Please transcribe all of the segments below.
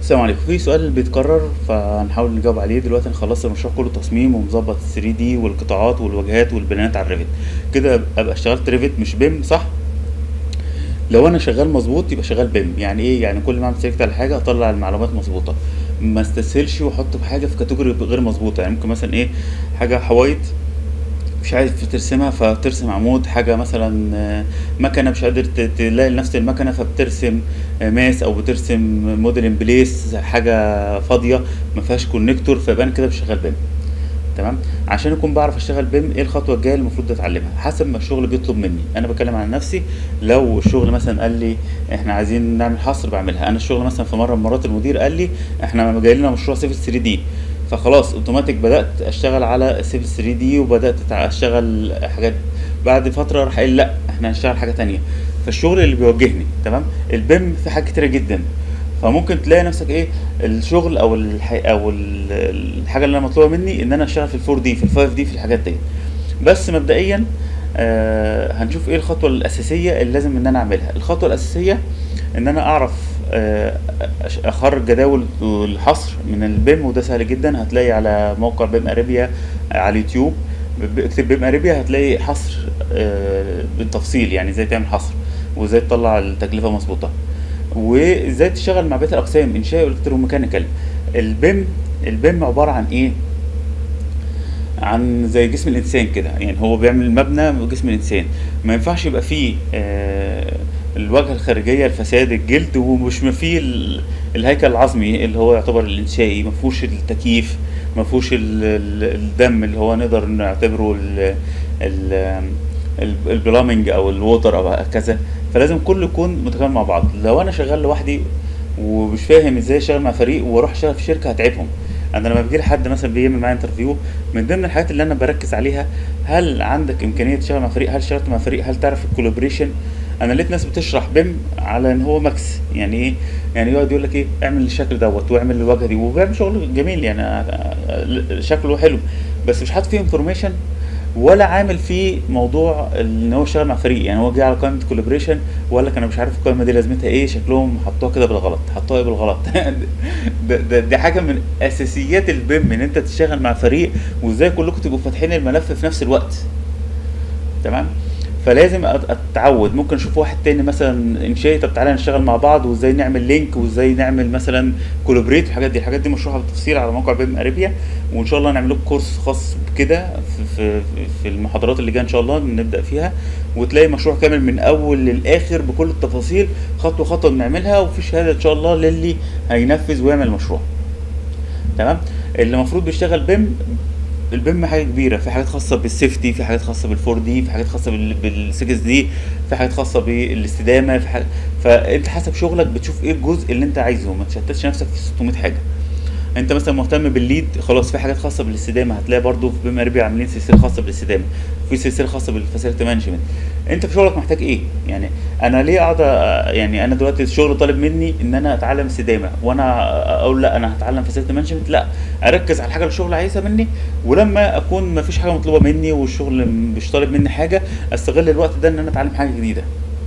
السلام عليكم في سؤال بيتكرر فهنحاول نجاوب عليه دلوقتي انا خلصت المشروع كله تصميم ومظبط ال 3 دي والقطاعات والواجهات والبيانات على الريفت كده ابقى اشتغلت ريفت مش بيم صح لو انا شغال مظبوط يبقى شغال بيم يعني ايه يعني كل ما اعمل سيلكت على حاجه اطلع المعلومات مظبوطه ما استسهلش واحط في حاجه في كاتيجوري غير مظبوطه يعني ممكن مثلا ايه حاجه حوايط مش عارف ترسمها فترسم عمود حاجة مثلا آه، مكنة مش قادر ت- تلاقي نفس المكنة فبترسم آه، ماس او بترسم موديل ان بليس حاجة فاضية ما فيهاش كونكتور فيبقى انا كده مش شغال بيم تمام عشان اكون بعرف اشتغل بيم ايه الخطوه الجايه اللي المفروض اتعلمها حسب ما الشغل بيطلب مني انا بتكلم عن نفسي لو الشغل مثلا قال لي احنا عايزين نعمل حصر بعملها انا الشغل مثلا في مره من مرات المدير قال لي احنا جاي لنا مشروع سيفل 3 دي فخلاص اوتوماتيك بدات اشتغل على سيفل 3 دي وبدات أتع- اشتغل حاجات بعد فتره راح قال لا احنا هنشتغل حاجه تانية فالشغل اللي بيوجهني تمام البيم في حاجات كتيره جدا فممكن تلاقي نفسك ايه الشغل او الح... او ال- الحاجه اللي انا مطلوبه مني ان انا اشتغل في الفور دي في الفايف دي في الحاجات دي بس مبدئيا آه هنشوف ايه الخطوه الاساسيه اللي لازم ان انا اعملها الخطوه الاساسيه ان انا اعرف آه أش- اخرج جداول الحصر من البيم وده سهل جدا هتلاقي على موقع بيم اريبيا على اليوتيوب ب- اكتب بيم اريبيا هتلاقي حصر آه بالتفصيل يعني ازاي تعمل حصر وازاي تطلع التكلفه مظبوطه وازاي تشتغل مع بقيه الاقسام انشاء والكتروميكانيكال البيم البيم عباره عن ايه عن زي جسم الانسان كده يعني هو بيعمل مبنى جسم الانسان ما ينفعش يبقى فيه آه الواجهه الخارجيه الفساد الجلد ومش ما فيه ال- الهيكل العظمي اللي هو يعتبر الانشائي ما فيهوش التكييف ما فيهوش ال- ال- الدم اللي هو نقدر نعتبره ال ال ال- البلامنج او الووتر او هكذا فلازم كله يكون متكامل مع بعض لو انا شغال لوحدي ومش فاهم ازاي اشتغل مع فريق واروح اشتغل في شركه هتعبهم انا لما بيجي لي حد مثلا بيعمل معايا انترفيو من ضمن الحاجات اللي انا بركز عليها هل عندك امكانيه تشتغل مع فريق هل اشتغلت مع فريق هل تعرف الكولابريشن انا لقيت ناس بتشرح بيم على ان هو ماكس يعني ايه يعني يقعد يقول لك ايه اعمل الشكل دوت واعمل الواجهه دي وبيعمل شغل جميل يعني آه، آه، شكله حلو بس مش حاطط فيه انفورميشن ولا عامل فيه موضوع ان هو اشتغل مع فريق يعني هو جه على قائمه كولابريشن وقال لك انا مش عارف القائمه دي لازمتها ايه شكلهم حطوها كده بالغلط حطوها ايه بالغلط ده, ده دي حاجه من اساسيات البيم ان انت تشتغل مع فريق وازاي كلكم تبقوا فاتحين الملف في نفس الوقت تمام فلازم أت- اتعود ممكن اشوف واحد تاني مثلا انشائي طب تعالى نشتغل مع بعض وازاي نعمل لينك وازاي نعمل مثلا كولابريت الحاجات دي الحاجات دي مشروحه بالتفصيل على موقع بيم اريبيا وان شاء الله نعمل لكم كورس خاص بكده في, في, في المحاضرات اللي جايه ان شاء الله نبدا فيها وتلاقي مشروع كامل من اول للاخر بكل التفاصيل خطوه خطوه بنعملها وفي شهاده ان شاء الله للي هينفذ ويعمل المشروع تمام اللي المفروض بيشتغل بيم البيم حاجه كبيره في حاجات خاصه بالسيفتي في حاجات خاصه بالفور دي في حاجات خاصه بال6 دي في حاجات خاصه بالاستدامه في حاجة فانت حسب شغلك بتشوف ايه الجزء اللي انت عايزه ما تشتتش نفسك في 600 حاجه انت مثلا مهتم بالليد خلاص في حاجات خاصه بالاستدامه هتلاقي برضو في بيم اربي عاملين سلسله خاصه بالاستدامه في سلسله خاصه بالفاسيلتي مانجمنت انت في شغلك محتاج ايه يعني انا ليه اقعد أ- يعني انا دلوقتي الشغل طالب مني ان انا اتعلم استدامه وانا اقول لا انا هتعلم فاسيلتي مانجمنت لا اركز على الحاجه اللي الشغل عايزها مني ولما اكون ما فيش حاجه مطلوبه مني والشغل مش طالب مني حاجه استغل الوقت ده ان انا اتعلم حاجه جديده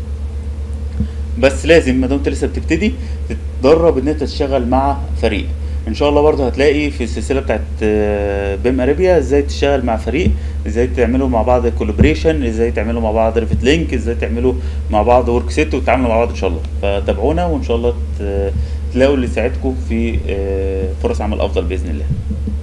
بس لازم ما دام انت لسه بتبتدي تتدرب ان انت تشتغل مع فريق ان شاء الله برضه هتلاقي في السلسله بتاعت آه، بيم اريبيا ازاي تشتغل مع فريق ازاي تعملوا مع بعض كولابريشن ازاي تعملوا مع بعض ريفت لينك ازاي تعملوا مع بعض ورك سيت وتتعاملوا مع بعض ان شاء الله فتابعونا وان شاء الله ت- تلاقوا اللي يساعدكم في آه، فرص عمل افضل باذن الله